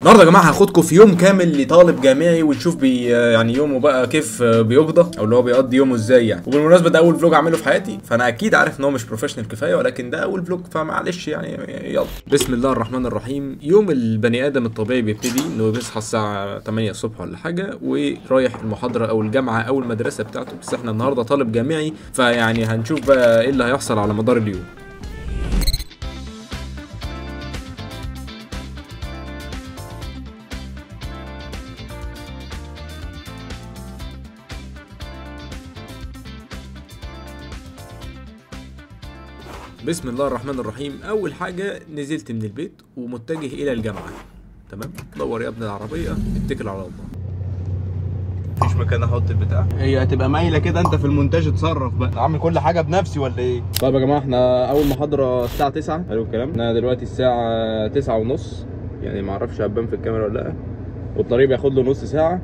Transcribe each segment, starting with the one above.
النهارده يا جماعه هاخدكم في يوم كامل لطالب جامعي ونشوف بي يعني يومه بقى كيف بيقضى او اللي هو بيقضي يومه ازاي يعني وبالمناسبه ده اول فلوج اعمله في حياتي فانا اكيد عارف ان هو مش بروفيشنال كفايه ولكن ده اول فلوج فمعلش يعني يلا بسم الله الرحمن الرحيم يوم البني ادم الطبيعي بيبتدي انه بيصحى الساعه 8 الصبح ولا حاجه ورايح المحاضره او الجامعه او المدرسه بتاعته بس احنا النهارده طالب جامعي فيعني هنشوف بقى ايه اللي هيحصل على مدار اليوم بسم الله الرحمن الرحيم اول حاجه نزلت من البيت ومتجه الى الجامعه تمام دور يا ابن العربيه اتكل على الله مفيش مكان احط البتاع هي هتبقى مايله كده انت في المونتاج اتصرف بقى اعمل كل حاجه بنفسي ولا ايه طيب يا جماعه احنا اول محاضره الساعه 9 حلو الكلام احنا دلوقتي الساعه 9 ونص يعني ما اعرفش هبان في الكاميرا ولا لا والطريق بياخد له نص ساعه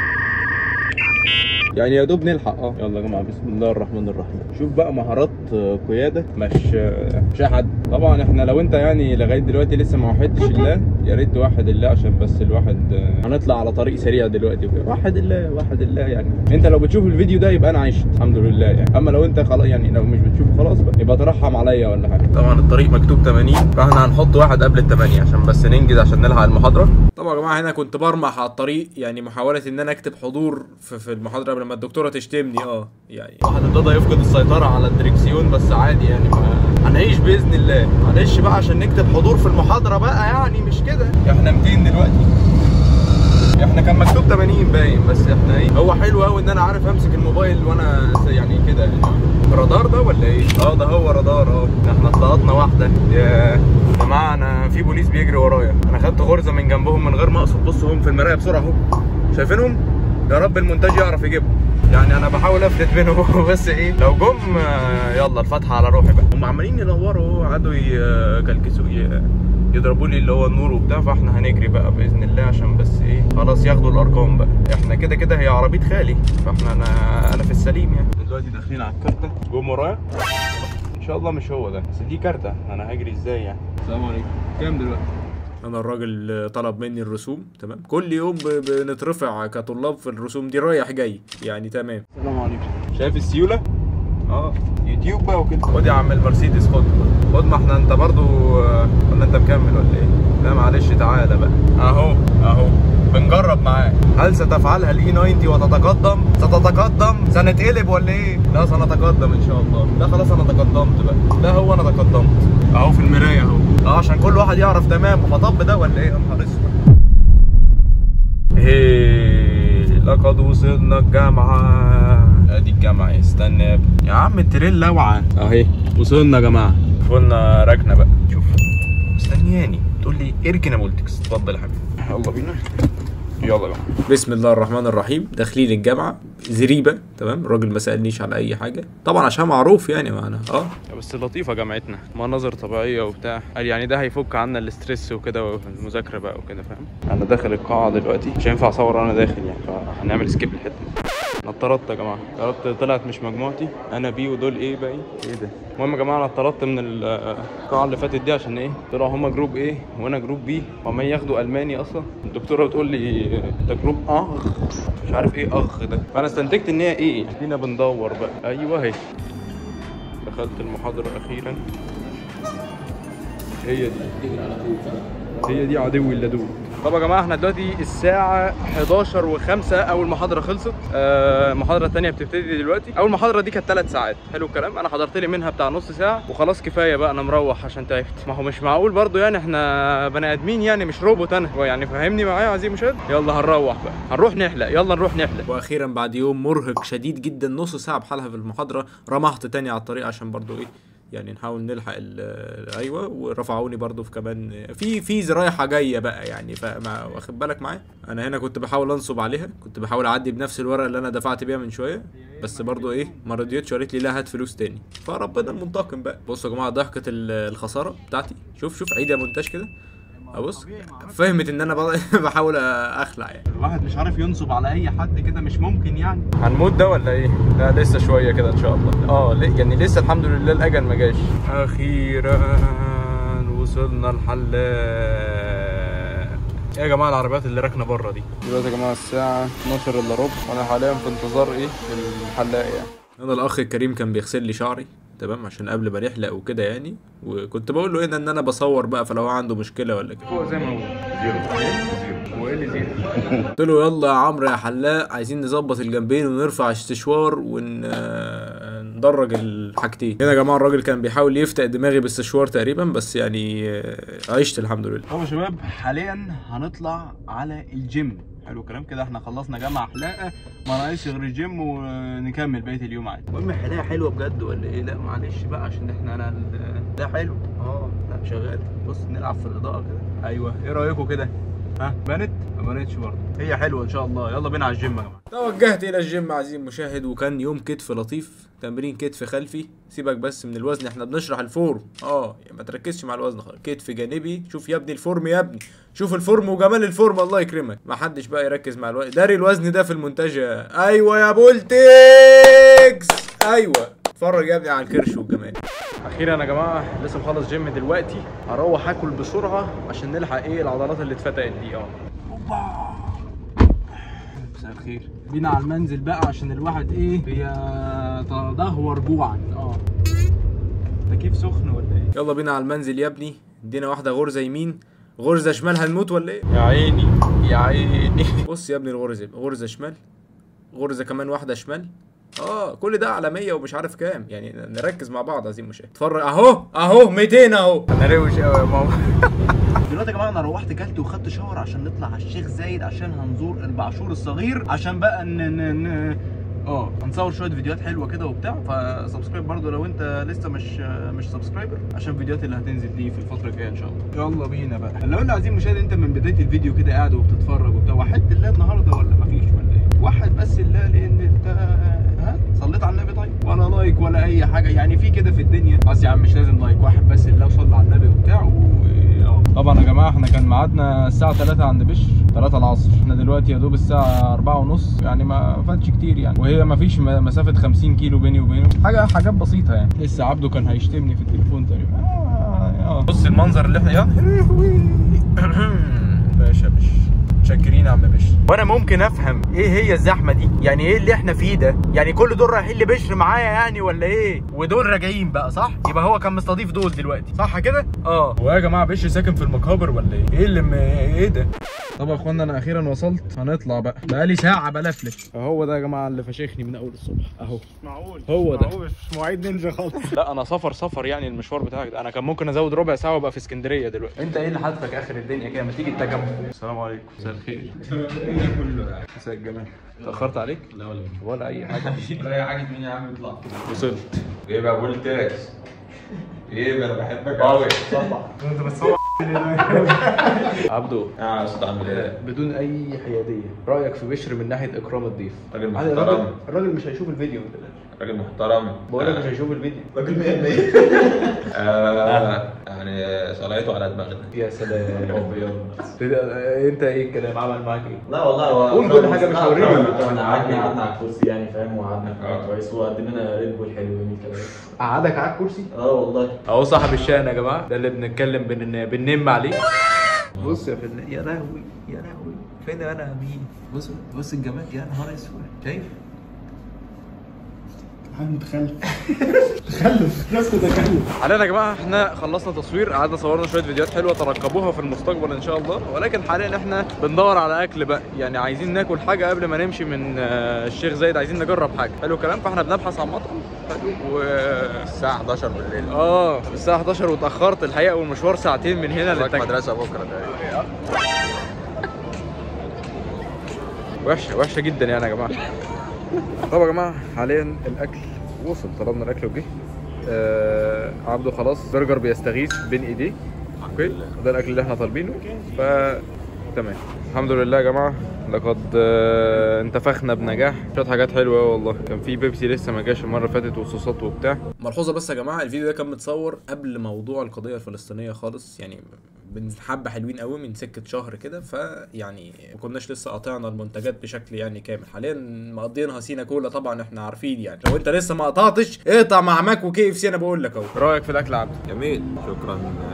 يعني يا دوب نلحق اه يلا يا جماعه بسم الله الرحمن الرحيم شوف بقى مهارات آه، قياده مش آه، مش احد طبعا احنا لو انت يعني لغايه دلوقتي لسه ما وحدتش الله يا ريت توحد الله عشان بس الواحد آه، هنطلع على طريق سريع دلوقتي وكده وحد الله وحد الله يعني انت لو بتشوف الفيديو ده يبقى انا عشت الحمد لله يعني اما لو انت خلاص يعني لو مش بتشوفه خلاص بقى يبقى ترحم عليا ولا حاجه طبعا الطريق مكتوب 80 فاحنا هنحط واحد قبل ال 8 عشان بس ننجز عشان نلحق المحاضره طبعا يا جماعه هنا كنت برمح على الطريق يعني محاوله ان انا اكتب حضور في, في المحاضره قبل ما الدكتوره تشتمني اه يعني واحد ابتدى يفقد السيطره على الدريكسيون بس عادي يعني ما هنعيش باذن الله معلش بقى عشان نكتب حضور في المحاضره بقى يعني مش كده احنا 200 دلوقتي احنا كان مكتوب 80 باين بس احنا ايه هو حلو قوي ان انا عارف امسك الموبايل وانا س- يعني كده يعني رادار ده ولا ايه اه ده هو رادار اه احنا اتلقطنا واحده يا جماعه انا في بوليس بيجري ورايا انا خدت غرزه من جنبهم من غير ما اقصد بصوا هم في المرايه بسرعه اهو شايفينهم يا رب المونتاج يعرف يجيبهم يعني انا بحاول افلت بينهم بس ايه لو جم آه، يلا الفتحه على روحي بقى هم عمالين يدوروا قعدوا يكلكسوا ي- يضربوا لي اللي هو النور وبتاع فاحنا هنجري بقى باذن الله عشان بس ايه خلاص ياخدوا الارقام بقى احنا كده كده هي عربيه خالي فاحنا انا انا في السليم يعني دلوقتي داخلين على الكارته جم ورايا ان شاء الله مش هو ده بس دي كارته انا هجري ازاي يعني السلام عليكم كام دلوقتي انا الراجل طلب مني الرسوم تمام كل يوم ب- بنترفع كطلاب في الرسوم دي رايح جاي يعني تمام السلام عليكم شايف السيوله اه يوتيوب بقى وكده خد يا عم المرسيدس خد خد ما احنا انت برضو آه، ولا انت مكمل ولا ايه لا معلش تعالى بقى اهو اهو بنجرب معاك هل ستفعلها الاي 90 وتتقدم ستتقدم سنتقلب ولا ايه لا سنتقدم ان شاء الله لا خلاص انا تقدمت بقى لا هو انا تقدمت اهو في المرايه اهو اه عشان كل واحد يعرف تمام مطب ده ولا ايه يا نهار اسود هي لقد وصلنا الجامعة ادي الجامعة استنى يا ابني يا عم التريل لوعة اهي وصلنا يا جماعة قلنا ركنة بقى شوف مستنياني تقول لي اركن يا مولتكس اتفضل يا حبيبي يلا بينا يلا بقى بسم الله الرحمن الرحيم داخلين الجامعه زريبه تمام الراجل ما سالنيش على اي حاجه طبعا عشان معروف يعني معنا اه بس لطيفة جامعتنا مناظر طبيعية وبتاع قال يعني ده هيفك عنا الاسترس وكده والمذاكرة بقى وكده فاهم انا داخل القاعة دلوقتي مش هينفع اصور وانا داخل يعني فهنعمل سكيب الحتة دي انا اتطردت يا جماعة اتطردت طلعت مش مجموعتي انا بي ودول ايه باقي ايه ده المهم يا جماعة انا اتطردت من ال- القاعة اللي فاتت دي عشان ايه طلعوا هما جروب ايه وانا جروب بي وعمال ياخدوا الماني اصلا الدكتورة بتقول لي ده جروب اخ مش عارف ايه اخ ده فانا استنتجت ان هي ايه ادينا بندور بقى ايوه اهي دخلت المحاضرة أخيرا هي دي هي دي عدوي اللدود طب يا جماعة احنا دلوقتي الساعة 11 و5 أول محاضرة خلصت آه المحاضرة التانية بتبتدي دلوقتي أول محاضرة دي كانت 3 ساعات حلو الكلام أنا حضرت لي منها بتاع نص ساعة وخلاص كفاية بقى أنا مروح عشان تعبت ما هو مش معقول برضو يعني احنا بني آدمين يعني مش روبوت أنا يعني فاهمني معايا يا عزيزي مشاهد يلا هنروح بقى هنروح نحلق يلا نروح نحلق واخيرا بعد يوم مرهق شديد جدا نص ساعه بحالها في المحاضره رمحت تاني على الطريق عشان برضو ايه يعني نحاول نلحق ال- ايوه ورفعوني برضو في كمان في في رايحه جايه بقى يعني فما واخد بالك معايا انا هنا كنت بحاول انصب عليها كنت بحاول اعدي بنفس الورقه اللي انا دفعت بيها من شويه بس برضو ايه ما رضيتش قالت لي لا هات فلوس تاني فربنا المنتقم بقى بصوا يا جماعه ضحكه ال- الخساره بتاعتي شوف شوف عيد يا مونتاج كده ابص فهمت ان انا بض- بحاول اخلع يعني الواحد مش عارف ينصب على اي حد كده مش ممكن يعني هنموت ده ولا ايه لا لسه شويه كده ان شاء الله اه ل- يعني لسه الحمد لله الاجل ما جاش اخيرا وصلنا الحلاق ايه يا جماعه العربيات اللي راكنه بره دي دلوقتي يا جماعه الساعه 12 الا ربع وانا حاليا في انتظار ايه الحلاق يعني انا الاخ الكريم كان بيغسل لي شعري تمام عشان قبل ما نحلق وكده يعني وكنت بقول له هنا ان انا بصور بقى فلو عنده مشكله ولا كده فوق زي ما هو زيرو زيرو وايه اللي زيرو قلت له يلا يا عمرو يا حلاق عايزين نظبط الجنبين ونرفع السشوار وندرج الحاجتين هنا يا جماعه الراجل كان بيحاول يفتق دماغي بالسشوار تقريبا بس يعني آه، عشت الحمد لله طب يا شباب حاليا هنطلع على الجيم حلو الكلام كده احنا خلصنا جامعة حلاقة ما ناقصش غير الجيم ونكمل بقية اليوم عادي المهم حلاقة حلوة بجد ولا ايه لا معلش بقى عشان احنا انا ال- ده حلو اه لا شغال بص نلعب في الاضاءة كده ايوه ايه رأيكم كده ها بانت ما بانتش برضه هي حلوة ان شاء الله يلا بينا على الجيم يا جماعة توجهت الى الجيم عزيزي المشاهد وكان يوم كتف لطيف تمرين كتف خلفي سيبك بس من الوزن احنا بنشرح الفورم اه يعني ما تركزش مع الوزن خالص كتف جانبي شوف يا ابني الفورم يا ابني شوف الفورم وجمال الفورم الله يكرمك ما حدش بقى يركز مع الوزن داري الوزن ده في المونتاج يا- ايوه يا بولتكس ايوه اتفرج يا ابني على الكرش والجمال اخيرا يا جماعه لسه مخلص جيم دلوقتي هروح اكل بسرعه عشان نلحق ايه العضلات اللي اتفتقت دي اه مساء الخير بينا على المنزل بقى عشان الواحد ايه بيتدهور جوعا اه تكييف سخن ولا ايه يلا بينا على المنزل يا ابني ادينا واحده غرزه يمين غرزه شمال هنموت ولا ايه يا عيني يا عيني بص يا ابني الغرزه غرزه شمال غرزه كمان واحده شمال اه كل ده على 100 ومش عارف كام يعني نركز مع بعض عايزين مشاهد اتفرج اهو اهو 200 اهو انا روش قوي يا ماما دلوقتي يا جماعه انا روحت كلت وخدت شاور عشان نطلع على الشيخ زايد عشان هنزور البعشور الصغير عشان بقى ن ن ن اه هنصور شويه فيديوهات حلوه كده وبتاع فسبسكرايب برضو لو انت لسه مش مش سبسكرايبر عشان الفيديوهات اللي هتنزل دي في الفتره الجايه ان شاء الله يلا بينا بقى لو انت عايزين مشاهد انت من بدايه الفيديو كده قاعد وبتتفرج وبتاع وحد الله النهارده ولا مفيش ولا ايه واحد بس الله لان انت ها صليت على النبي طيب ولا لايك ولا اي حاجه يعني في كده في الدنيا بس يا عم مش لازم لايك واحد بس الله وصلى على النبي وبتاع و... اه طبعا يا جماعه احنا كان ميعادنا الساعه 3 عند بشر 3 العصر احنا دلوقتي يا دوب الساعه 4 ونص يعني ما فاتش كتير يعني وهي ما فيش م- مسافه 50 كيلو بيني وبينه حاجه حاجات بسيطه يعني لسه عبده كان هيشتمني في التليفون تقريبا آه آه. بص المنظر اللي احنا يا باشا بش متشكرين يا عم بشر وانا ممكن افهم ايه هي الزحمه دي يعني ايه اللي احنا فيه ده يعني كل دول رايحين لبشر معايا يعني ولا ايه ودول راجعين بقى صح يبقى هو كان مستضيف دول دلوقتي صح كده اه هو يا جماعه بشر ساكن في المقابر ولا ايه؟ ايه اللي م... ايه ده؟ طب يا اخوانا انا اخيرا وصلت هنطلع بقى بقالي ساعه بلفلف اهو ده يا جماعه اللي فشخني من اول الصبح اهو معقول هو ده مش مواعيد نينجا خالص لا انا سفر سفر يعني المشوار بتاعك ده انا كان ممكن ازود ربع ساعه وابقى في اسكندريه دلوقتي انت ايه اللي حاطك اخر الدنيا كده ما تيجي التجمع السلام عليكم مساء الخير مساء الجمال اتاخرت عليك لا ولا ولا اي حاجه ولا اي حاجه مين يا عم اطلع وصلت ايه بقى بقول تاكس ايه ده انا بحبك قوي عبدو اه استاذ عامل ايه بدون اي حياديه رايك في بشر من ناحيه اكرام الضيف راجل عادي، محترم. الراجل الراجل مش هيشوف الفيديو ما تقلقش راجل محترم بقول لك مش هيشوف الفيديو آه يعني صلاته على دماغنا يا سلام ابيض انت ايه الكلام عمل معاك ايه لا والله هو قول كل حاجة مش هوريك. احنا قعدنا قعدنا على الكرسي يعني فاهم وقعدنا في مكان كويس وقدم لنا ريد بول حلوين كده قعدك على الكرسي اه والله اهو صاحب الشأن يا جماعه ده اللي بنتكلم بن... بننم عليه بص يا فنان يا لهوي يا لهوي فين انا مين بص بص الجمال يا نهار اسود شايف حاليا يا جماعه احنا خلصنا تصوير قعدنا صورنا شويه فيديوهات حلوه ترقبوها في المستقبل ان شاء الله ولكن حاليا احنا بندور على اكل بقى يعني عايزين ناكل حاجه قبل ما نمشي من آه، الشيخ زايد عايزين نجرب حاجه حلو الكلام فاحنا بنبحث عن مطعم حلو و الساعه 11 بالليل اه الساعه 11 واتاخرت الحقيقه والمشوار ساعتين من هنا وراك للتك... مدرسه بكره ده وحشه وحشه جدا يعني يا جماعه طب يا جماعه حاليا الاكل وصل طلبنا الاكل وجه آه عبده خلاص برجر بيستغيث بين ايديه اوكي ده الاكل اللي احنا طالبينه ف تمام الحمد لله يا جماعه لقد آه انتفخنا بنجاح شويه حاجات حلوه أوي والله كان في بيبسي لسه ما جاش المره اللي فاتت وصوصات وبتاع ملحوظه بس يا جماعه الفيديو ده كان متصور قبل موضوع القضيه الفلسطينيه خالص يعني من حبه حلوين قوي من سكه شهر كده فيعني ما كناش لسه قاطعنا المنتجات بشكل يعني كامل حاليا مقضينها سينا كولا طبعا احنا عارفين يعني لو انت لسه ما قطعتش اقطع مع ماك وكي اف سي انا بقول لك اهو رايك في الاكل يا عبده جميل شكرا على العزومه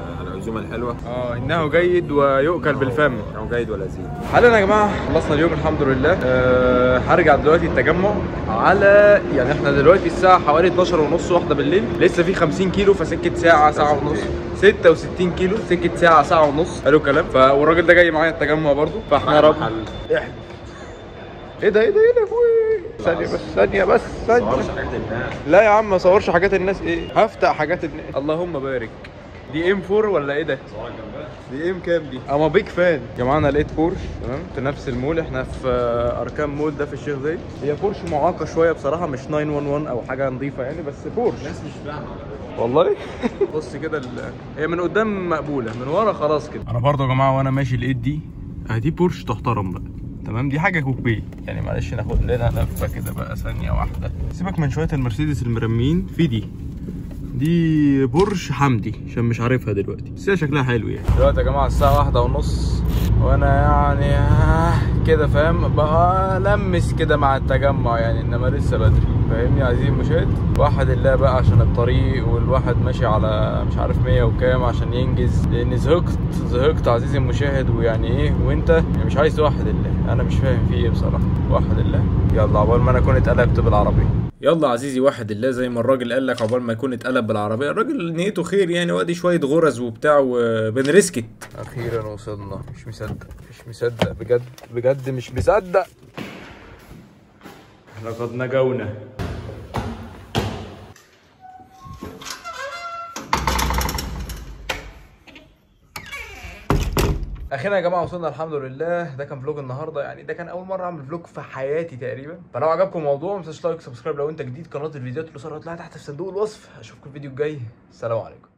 القيمه الحلوه اه انه جيد ويؤكل بالفم او جيد ولذيذ حاليا يا جماعه خلصنا اليوم الحمد لله أه هرجع دلوقتي التجمع على يعني احنا دلوقتي الساعه حوالي 12 ونص واحده بالليل لسه في 50 كيلو فسكه ساعه ساعه ونص 66 كيلو سكه ساعه ساعه ونص حلو الكلام ف... والراجل ده جاي معايا التجمع برضو فاحنا رب احنا ايه ده ايه ده ايه ده يا اخوي ثانيه بس ثانيه بس ثانيه لا يا عم ما صورش حاجات الناس ايه هفتح حاجات الناس اللهم بارك دي ام 4 ولا ايه ده دي ام كام دي اما بيج فان يا جماعه انا لقيت بورش تمام في نفس المول احنا في آه، اركان مول ده في الشيخ زايد هي بورش معاقه شويه بصراحه مش 911 او حاجه نظيفه يعني بس بورش الناس مش فاهمه والله بص كده ال... هي من قدام مقبوله من ورا خلاص كده انا برضه يا جماعه وانا ماشي لقيت دي اه دي بورش تحترم بقى تمام دي حاجه كوبيه يعني معلش ناخد لنا لفه كده بقى ثانيه واحده سيبك من شويه المرسيدس المرميين في دي دي بورش حمدي عشان مش عارفها دلوقتي بس هي شكلها حلو يعني دلوقتي يا جماعه الساعه واحدة ونص وانا يعني آه كده فاهم بقى لمس كده مع التجمع يعني انما لسه بدري فاهمني عايزين مشاهد واحد الله بقى عشان الطريق والواحد ماشي على مش عارف 100 وكام عشان ينجز لان زهقت زهقت عزيزي المشاهد ويعني ايه وانت يعني مش عايز توحد الله انا مش فاهم في ايه بصراحه وحد الله يلا عقبال ما انا اكون اتقلبت بالعربيه يلا عزيزي واحد الله زي ما الراجل قال لك عقبال ما يكون اتقلب بالعربيه الراجل نيته خير يعني وادي شويه غرز وبتاع وبنرسكت اخيرا وصلنا مش مصدق مش مصدق بجد بجد مش مصدق لقد نجونا اخيرا يا جماعه وصلنا الحمد لله ده كان فلوج النهارده يعني ده كان اول مره اعمل فلوج في حياتي تقريبا فلو عجبكم الموضوع ما تنساش لايك سبسكرايب لو انت جديد قناه الفيديوهات اللي هتلاقيها تحت في صندوق الوصف اشوفكم الفيديو الجاي السلام عليكم